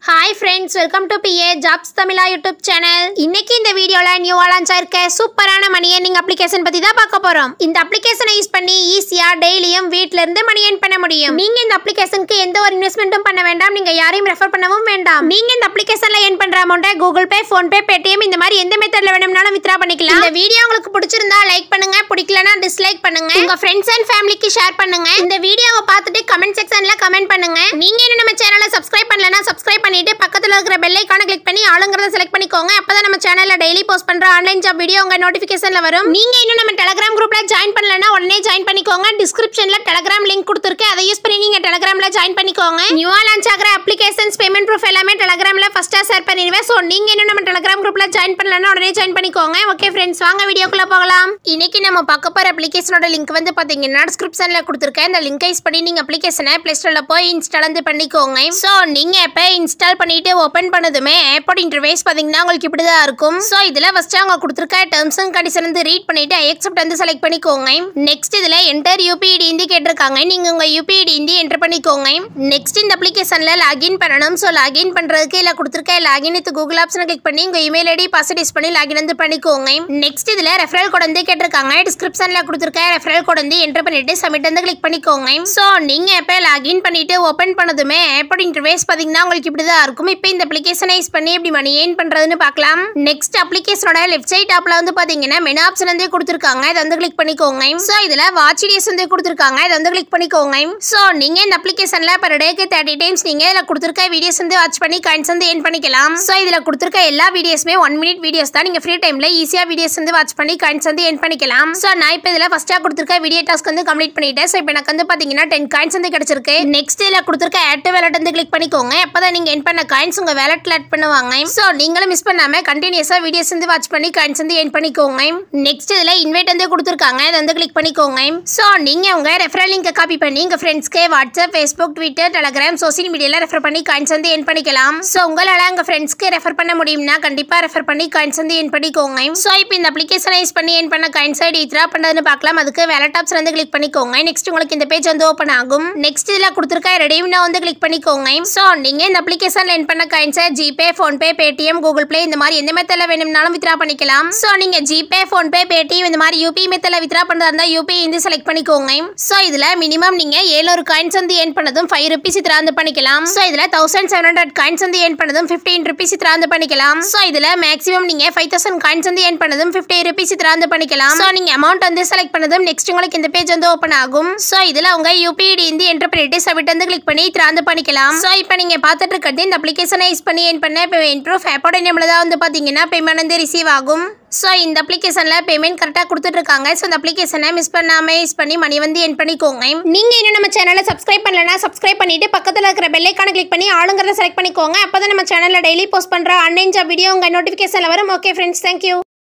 hi friends welcome to BA jobs Tamizha YouTube channel இன்னைக்கு இந்த வீடியோல நியூ லான்ச் ஆயிருக்க சூப்பரான மணி ஏர்னிங் அப்ளிகேஷன் பத்தி தான் பார்க்க போறோம் இந்த அப்ளிகேஷனை யூஸ் பண்ணி ஈஸியா டெய்லியும் வீட்ல இருந்து மணி ஏர்ன் பண்ண முடியும் நீங்க இந்த அப்ளிகேஷனுக்கு எந்த ஒரு இன்வெஸ்ட்மெண்ட்டும் பண்ண வேண்டாம் நீங்க யாரையும் ரெஃபர் பண்ணவும் வேண்டாம் நீங்க இந்த அப்ளிகேஷன்ல ஏர்ன் பண்ற அமௌண்ட்டை Google Pay PhonePe Paytm இந்த மாதிரி எந்த மெத்தட்ல வேணும்னாலும் வித்ரா பண்ணிக்கலாம் இந்த வீடியோ உங்களுக்கு பிடிச்சிருந்தா லைக் பண்ணுங்க பிடிக்கலனா டிஸ்லைக் பண்ணுங்க உங்க ஃப்ரெண்ட்ஸ் அண்ட் ஃபேமிலிக்கு ஷேர் பண்ணுங்க இந்த வீடியோவை பார்த்துட்டு கமெண்ட் செக்ஷன்ல கமெண்ட் பண்ணுங்க நீங்க இன்னும் நம்ம சேனலை சப்ஸ்கிரைப் பண்ணலனா சப்ஸ்கிரைப் பண்ணிட்டு பக்கத்துல இருக்கிற பெல் ஐகானை கிளிக் பண்ணி ஆளுங்கிறத செலக்ட் பண்ணிக்கோங்க அப்பதான் நம்ம சேனல்ல டெய்லி போஸ்ட் பண்ற ஆன்லைன் ஜாப் வீடியோ உங்க நோட்டிபிகேஷன்ல வரும் நீங்க இன்னும் நம்ம டெலிகிராம் குரூப்ல ஜாயின் பண்ணலனா உடனே ஜாயின் பண்ணிக்கோங்க டிஸ்கிரிப்ஷன்ல டெலிகிராம் லிங்க் கொடுத்துருக்கு அதை யூஸ் பண்ணி நீங்க டெலிகிராம்ல ஜாயின் பண்ணிக்கோங்க நியூவா லான்ச் ஆகிற அப்ளிகேஷன்ஸ் பேமெண்ட் ப்ரூஃப் எல்லாமே டெலிகிராம்ல ஃபர்ஸ்டா ஷேர் பண்ணிடுவேன் ஸோ நீங்க இன்னும் நம்ம டெலிகிராம் குரூப்ல ஜாயின் பண்ணலனா உடனே ஜாயின் பண்ணிக்கோங்க ஓகே ஃப்ரெண்ட்ஸ் வாங்க வீடியோக்குள்ள போகலாம் இன்னைக்கு நம்ம பார்க்க போற அப்ளிகேஷனோட லிங்க் வந்து பாத்தீங்கன்னா டிஸ்கிரிப்ஷன்ல கொடுத்துருக்கேன் இந்த லிங்கை யூஸ் பண்ணி நீங்க அப்ளிகேஷனை பிளே ஸ்டோர்ல போய் இன்ஸ்டால் வந்து பண்ணிக்கோங்க ஸோ நீங்க எப்போ இன்ஸ்டால் பண்ணிட்டு ஓப்பன் பண்ணதுமே ஆப்போட இன்டர்வேஸ் பாத்தீங்கன்னா உங்களுக்கு இப்படி தான் இருக்கும் ஸோ இதுல ஃபர்ஸ்ட் அவங்க கொடுத்துருக்க டேர்ம்ஸ் அண்ட் கண்டிஷன் வந்து ரீட் பண்ணிட்டு அக்செப்ட் வந்து செலக்ட் பண்ணிக்கோங்க நெக்ஸ்ட் இதுல என்டர் யூபிஐடி இந்தி கேட்டிருக்காங்க நீங்க உங்க யூபிஐடி இந்தி என்டர் பண்ணிக்கோங்க நெக்ஸ்ட் இந்த அப்ளிகேஷன்ல லாகின் பண்ணணும் ஸோ லாகின் பண்றதுக்கு இல்ல கொடுத்துருக்க லாகின் வித் கூகுள் ஆப்ஷனை கிளிக் பண்ணி உங்க இமெயில் ஐடி பாஸ்வேர்ட் யூஸ் பண்ணி லாகின் வந்து பண்ணிக்கோங்க நெக்ஸ்ட் இதுல ரெஃபரல் கோட் வந்து கேட்டிருக்காங்க டிஸ்கிரிப்ஷன்ல கொடுத்துருக்க ரெஃபரல் கோட் வந்து என்டர் பண்ணிட்டு சப்மிட் வந்து கிளிக் பண்ணிக்கோங்க ஸோ நீங்க எப்போ லாகின் பண்ணிட்டு ஓப்பன் பண்ணதுமே ஆப்போட இன்டர்வேஸ் பாத்தீங்கன்னா உங்களுக்கு இப்படி தான் இருக்கும் இப்போ இந்த அப்ளிகேஷனை யூஸ் பண்ணி எப்படி மணி ஏர்ன் பண்றதுன்னு பார்க்கலாம் நெக்ஸ்ட் அப்ளிகேஷனோட லெஃப்ட் சைட் டாப்ல வந்து பாத்தீங்கன்னா மெனு ஆப்ஷன் வந்து கொடுத்துருக்காங்க இதை வந்து கிளிக் பண்ணிக்கோங்க ஸோ இதுல வாட்ச் டேஸ் வந்து கொடுத்துருக்காங்க இதை வந்து கிளிக் பண்ணிக்கோங்க ஸோ நீங்க இந்த அப்ளிகேஷன்ல பர் டேக்கு தேர்ட்டி டைம்ஸ் நீங்க இதுல கொடுத்துருக்க வீடியோஸ் வந்து வாட்ச் பண்ணி காயின்ஸ் வந்து ஏர்ன் பண்ணிக்கலாம் ஸோ இதுல கொடுத்துருக்க எல்லா வீடியோஸுமே ஒன் மினிட் வீடியோஸ் தான் நீங்க ஃப்ரீ டைம்ல ஈஸியா வீடியோஸ் வந்து வாட்ச் பண்ணி காயின்ஸ் வந்து ஏர்ன் பண்ணிக்கலாம் ஸோ நான் இப்போ இதுல ஃபர்ஸ்டா கொடுத்துருக்க வீடியோ டாஸ்க் வந்து கம்ப்ளீட் பண்ணிட்டேன் ஸோ இப்போ எனக்கு வந்து பாத்தீங்கன்னா டென் காயின்ஸ் வந்து கிடைச்சிருக்கு நெக்ஸ்ட் இதுல கொடுத்துருக்க ஆட் வேலட் வந்து கிளிக் பண்ணிக்கோங்க அப்பதான் நீங்க என் பண்ண காயின்ஸ் உங்க வேலட்ல ஆட் பண்ணுவாங்க ஸோ நீங்களும் மிஸ் பண்ணாம கண்டினியூஸா வீடியோஸ் வந்து வாட்ச் பண்ணி காயின்ஸ் வந்து ஏர்ன் பண்ணிக்கோங்க நெக்ஸ்ட் இதுல இன்வைட் வந்து கொடுத்துருக்காங்க அதை வந்து கிளிக் பண்ணிக்கோங்க ஸோ நீங்க உங்க ரெஃபரல் லிங்கை காப்பி பண்ணி உங்க ஃப்ரெண்ட்ஸ்க்கு WhatsApp Facebook Twitter Telegram social மீடியால ரெஃபர் பண்ணி காயின்ஸ் வந்து ஏர்ன் பண்ணிக்கலாம் ஸோ உங்களால உங்க ஃப்ரெண்ட்ஸ்க்கு ரெஃபர் பண்ண முடியும்னா கண்டிப்பா ரெஃபர் பண்ணி காயின்ஸ் வந்து ஏர்ன் பண்ணிக்கோங்க ஸோ இப்போ இந்த அப்ளிகேஷனை யூஸ் பண்ணி ஏர்ன் பண்ண காயின்ஸ் ஐடி வித்ரா பண்ணதுன்னு பார்க்கலாம் அதுக்கு வேலட் ஆப்ஸ் வந்து கிளிக் பண்ணிக்கோங்க நெக்ஸ்ட் உங்களுக்கு இந்த பேஜ் வந்து ஓப்பன் ஆகும் நெக்ஸ்ட் இதுல கொடுத்துருக்க ரெடியூம்னா வந்து கிளிக் பண்ணிக்கோங்க ஸோ நீங்க இந்த அப்ளிகேஷன்ல ஏர்ன் பண்ண காயின்ஸை GPay PhonePe Paytm Google Play இந்த மாதிரி எந்த மெத்தட்ல வேணும்னாலும் வித்ரா பண்ணிக்கலாம் ஸோ நீங்க ஜிபே ஃபோன்பே பேடிஎம் இந்த மாதிரி யூபி மெத்தட்ல வித்ரா பண்றதா இருந்தா யூபி இந்த செலக்ட் பண்ணிக்கோங்க ஸோ இதுல மினிமம் நீங்க ஏழு காயின்ஸ் வந்து ஏர்ன் பண்ணதும் ஃபைவ் ருபீஸ் வித்ரா வந்து பண்ணிக்கலாம் ஸோ இதுல தௌசண்ட் செவன் ஹண்ட்ரட் காயின்ஸ் வந்து ஏர்ன் பண்ணதும் ஃபிஃப்டீன் ருபீஸ் வித்ரா வந்து பண்ணிக்கலாம் ஸோ இதுல மேக்ஸிமம் நீங்க ஃபைவ் தௌசண்ட் காயின்ஸ் வந்து ஏர்ன் பண்ணதும் ஃபிஃப்டி ருபீஸ் வித்ரா வந்து பண்ணிக்கலாம் ஸோ நீங்க அமௌண்ட் வந்து செலக்ட் பண்ணதும் நெக்ஸ்ட் உங்களுக்கு இந்த பேஜ் வந்து ஓப்பன் ஆகும் ஸோ இதுல உங்க யூபிஐடி வந்து என்டர் பண்ணிட்டு சப்மிட் வந்து கிளிக் பண்ணி வித்ரா வந்து பண்ணிக்கலாம் ஸோ இப்போ நீங்க பார்த்துட்டு இருக்கிறது இந்த அப்ளிகேஷனை யூஸ் பண்ணி ஏர்ன் பண்ண பேமெண்ட் ப்ரூஃப் ஆப்போட நேமில் தான் வந்து பார்த்தீங்கன்னா பேமெண்ட் வந்து ரிசீவ் ஆகும் ஸோ இந்த அப்ளிகேஷனில் பேமெண்ட் கரெக்டாக கொடுத்துட்டு இருக்காங்க ஸோ இந்த அப்ளிகேஷனை மிஸ் பண்ணாமல் யூஸ் பண்ணி மணி வந்து என் பண்ணிக்கோங்க நீங்கள் இன்னும் நம்ம சேனலை சப்ஸ்கிரைப் பண்ணலனா சப்ஸ்கிரைப் பண்ணிட்டு பக்கத்தில் இருக்கிற பெல்லைக்கான கிளிக் பண்ணி ஆளுங்கிறத செலக்ட் பண்ணிக்கோங்க அப்போ தான் நம்ம சேனலில் டெய்லி போஸ்ட் பண்ணுற ஆன்லைன் ஜாப் வீடியோ உங்கள் நோட்டிஃபிகேஷனில் வரும் ஓகே ஃப்ரெண்ட்ஸ் தேங்க்யூ